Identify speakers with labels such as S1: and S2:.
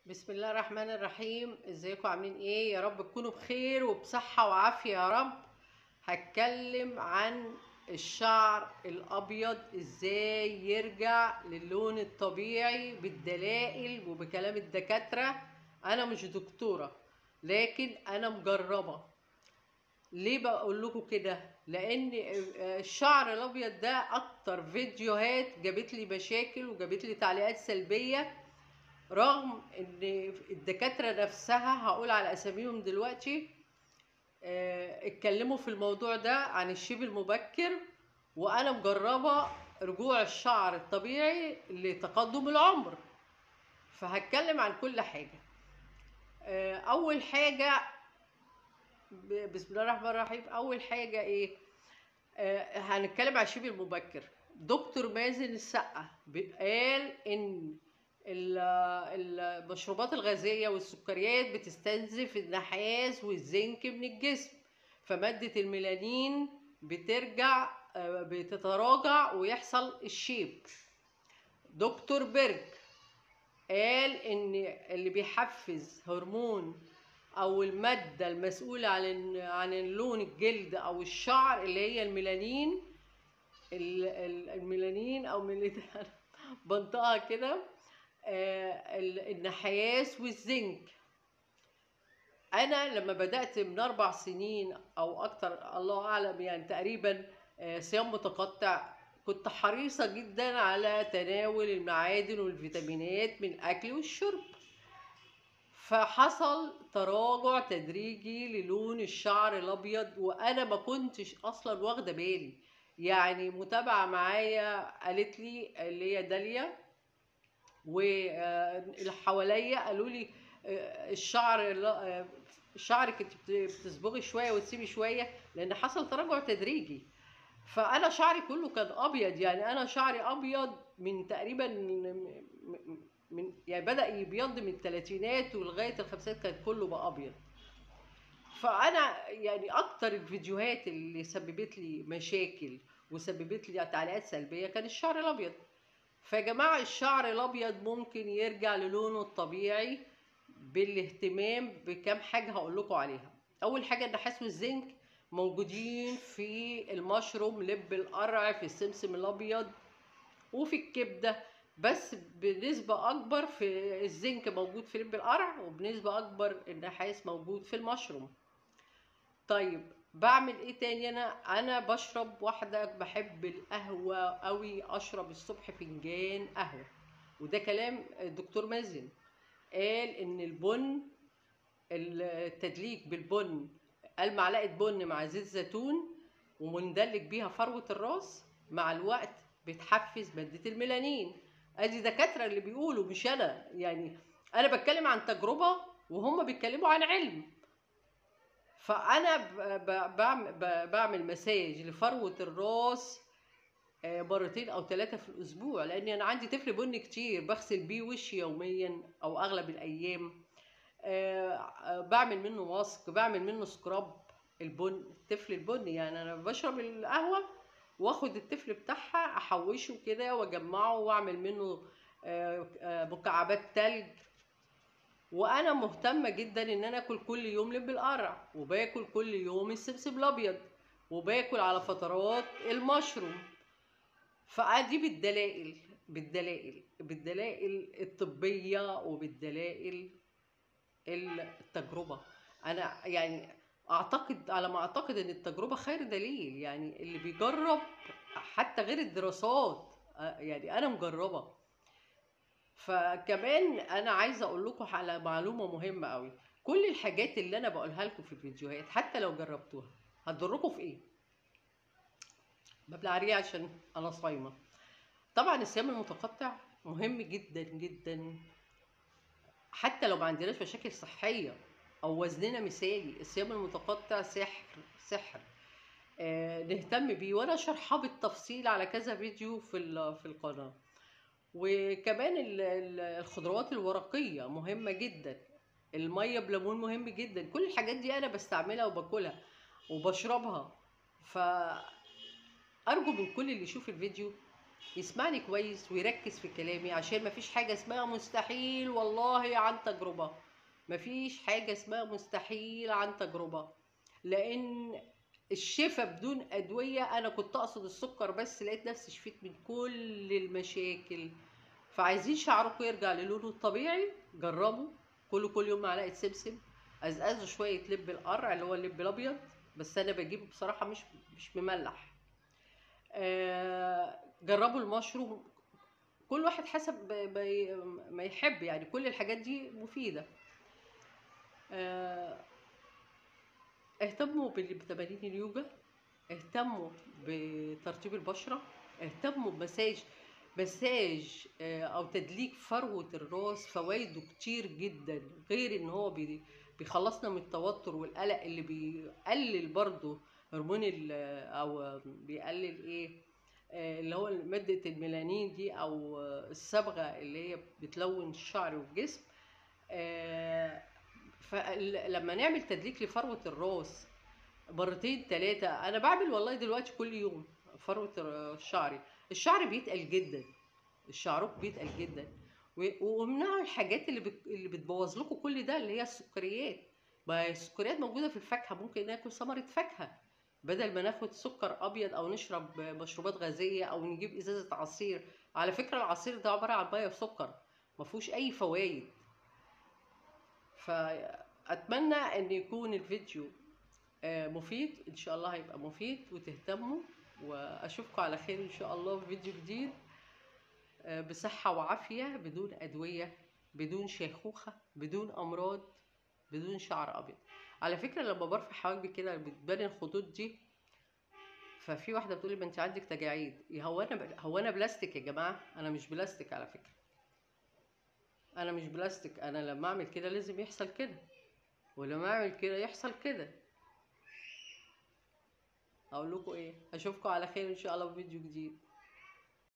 S1: بسم الله الرحمن الرحيم ازيكم عاملين ايه يا رب تكونوا بخير وبصحة وعافية يا رب هتكلم عن الشعر الابيض ازاي يرجع للون الطبيعي بالدلائل وبكلام الدكاترة انا مش دكتورة لكن انا مجربة ليه بقول لكم كده لان الشعر الابيض ده اكتر فيديوهات جابت لي مشاكل وجابت لي تعليقات سلبيه رغم ان الدكاتره نفسها هقول على اساميهم دلوقتي آه، اتكلموا في الموضوع ده عن الشيب المبكر وانا مجربه رجوع الشعر الطبيعي لتقدم العمر فهتكلم عن كل حاجه آه، اول حاجه ب- بسم الله الرحمن الرحيم اول حاجه ايه آه، هنتكلم عن الشيب المبكر دكتور مازن السقا قال ان ال- المشروبات الغازية والسكريات بتستنزف النحاس والزنك من الجسم فمادة الميلانين بترجع آه، بتتراجع ويحصل الشيب دكتور بيرج قال ان اللي بيحفز هرمون او المادة المسؤولة عن عن لون الجلد او الشعر اللي هي الميلانين ال- ال- الميلانين او من بنطقها كده آه، ال- النحاس والزنك انا لما بدات من اربع سنين او اكتر الله اعلم يعني تقريبا آه، صيام متقطع كنت حريصه جدا على تناول المعادن والفيتامينات من الاكل والشرب فحصل تراجع تدريجي للون الشعر الابيض وانا ما كنتش اصلا واخده بالي يعني متابعه معايا قالت لي اللي هي داليا واللي حواليا قالوا لي آه، الشعر لا- آه، شعرك انت بت- بتصبغي شويه وتسيبي شويه لان حصل تراجع تدريجي فانا شعري كله كان ابيض يعني انا شعري ابيض من تقريبا م- م- من يعني بدا يبيض من الثلاثينات ولغايه الخمسينات كان كله بقى ابيض فانا يعني اكتر الفيديوهات اللي سببت لي مشاكل وسببت لي تعليقات سلبيه كان الشعر الابيض فيا جماعه الشعر الابيض ممكن يرجع للونه الطبيعي بالاهتمام بكام حاجه هقول لكم عليها اول حاجه النحاس والزنك موجودين في المشروم لب القرع في السمسم الابيض وفي الكبده بس بنسبه اكبر في الزنك موجود في لب القرع وبنسبه اكبر النحاس موجود في المشروم طيب بعمل ايه تاني انا انا بشرب واحده بحب القهوه قوي اشرب الصبح فنجان قهوه وده كلام الدكتور مازن قال ان البن التدليك بالبن قال معلقه بن مع زيت زيتون ومندلك بيها فروه الراس مع الوقت بتحفز ماده الميلانين ادي دكاتره اللي بيقولوا مش انا يعني انا بتكلم عن تجربه وهم بيتكلموا عن علم فانا ب- ب- بعمل ب- بعمل مساج لفروه الراس آه، مرتين او ثلاثه في الاسبوع لان انا عندي طفل بني كتير بغسل بيه وشي يوميا او اغلب الايام آه، آه، بعمل منه ماسك بعمل منه سكراب البن الطفل البني يعني انا بشرب القهوه واخد الطفل بتاعها احوشه كده واجمعه واعمل منه آه، آه، مكعبات تلج وانا مهتمه جدا ان انا اكل كل يوم لب القرع وباكل كل يوم السمسم الابيض وباكل على فترات المشروم فادي بالدلائل بالدلائل بالدلائل الطبيه وبالدلائل التجربه انا يعني اعتقد على ما اعتقد ان التجربه خير دليل يعني اللي بيجرب حتى غير الدراسات آه، يعني انا مجربه فكمان انا عايزه اقول لكم على معلومه مهمه قوي كل الحاجات اللي انا بقولها لكم في الفيديوهات حتى لو جربتوها هتضركم في ايه ببلع ريقي عشان انا صايمه طبعا الصيام المتقطع مهم جدا جدا حتى لو ما عندناش مشاكل صحيه او وزننا مثالي الصيام المتقطع سحر سحر آه نهتم بيه وانا شرحاه بالتفصيل على كذا فيديو في ال- في القناه وكمان ال- ال- الخضروات الورقيه مهمه جدا الميه بليمون مهم جدا كل الحاجات دي انا بستعملها وباكلها وبشربها فارجو من كل اللي يشوف الفيديو يسمعني كويس ويركز في كلامي عشان مفيش حاجة اسمها مستحيل والله عن تجربة مفيش حاجة اسمها مستحيل عن تجربة لأن الشفاء بدون أدوية أنا كنت أقصد السكر بس لقيت نفسي شفيت من كل المشاكل فعايزين شعركم يرجع للونه الطبيعي جربوا كلوا كل يوم معلقة سمسم أزأزوا شوية لب القرع اللي هو اللب الأبيض بس أنا بجيبه بصراحة مش مش مملح آه، جربوا المشروم كل واحد حسب ما- ما يحب يعني كل الحاجات دي مفيدة آه، اهتموا بال- بتمارين اليوجا اهتموا بترطيب البشرة اهتموا بمساج مساج آه، او تدليك فروة الراس فوائده كتير جدا غير ان هو بي- بيخلصنا من التوتر والقلق اللي بيقلل برضو هرمون ال- او بيقلل ايه آه، اللي هو مادة الميلانين دي او آه، الصبغة اللي هي بتلون الشعر والجسم آه، فلما نعمل تدليك لفروة الراس مرتين ثلاثة أنا بعمل والله دلوقتي كل يوم فروة شعري الشعر بيتقل جدا الشعرك بيتقل جدا و- وامنعوا الحاجات اللي بت... اللي بتبوظ لكم كل ده اللي هي السكريات ما هي السكريات موجودة في الفاكهة ممكن ناكل ثمرة فاكهة بدل ما ناخد سكر أبيض أو نشرب مشروبات غازية أو نجيب إزازة عصير على فكرة العصير ده عبارة عن مية وسكر ما فيهوش أي فوائد فأتمنى أن يكون الفيديو آه، مفيد ان شاء الله هيبقى مفيد وتهتموا واشوفكم على خير ان شاء الله في فيديو جديد آه، بصحة وعافية بدون ادوية بدون شيخوخة بدون امراض بدون شعر ابيض على فكرة لما برفع حواجبي كده بتبان الخطوط دي ففي واحدة بتقولي ما انت عندك تجاعيد يا هو انا هو انا بلاستيك يا جماعة انا مش بلاستيك على فكرة انا مش بلاستيك انا لما اعمل كده لازم يحصل كده ولما اعمل كده يحصل كده اقول لكم ايه اشوفكم على خير ان شاء الله في فيديو جديد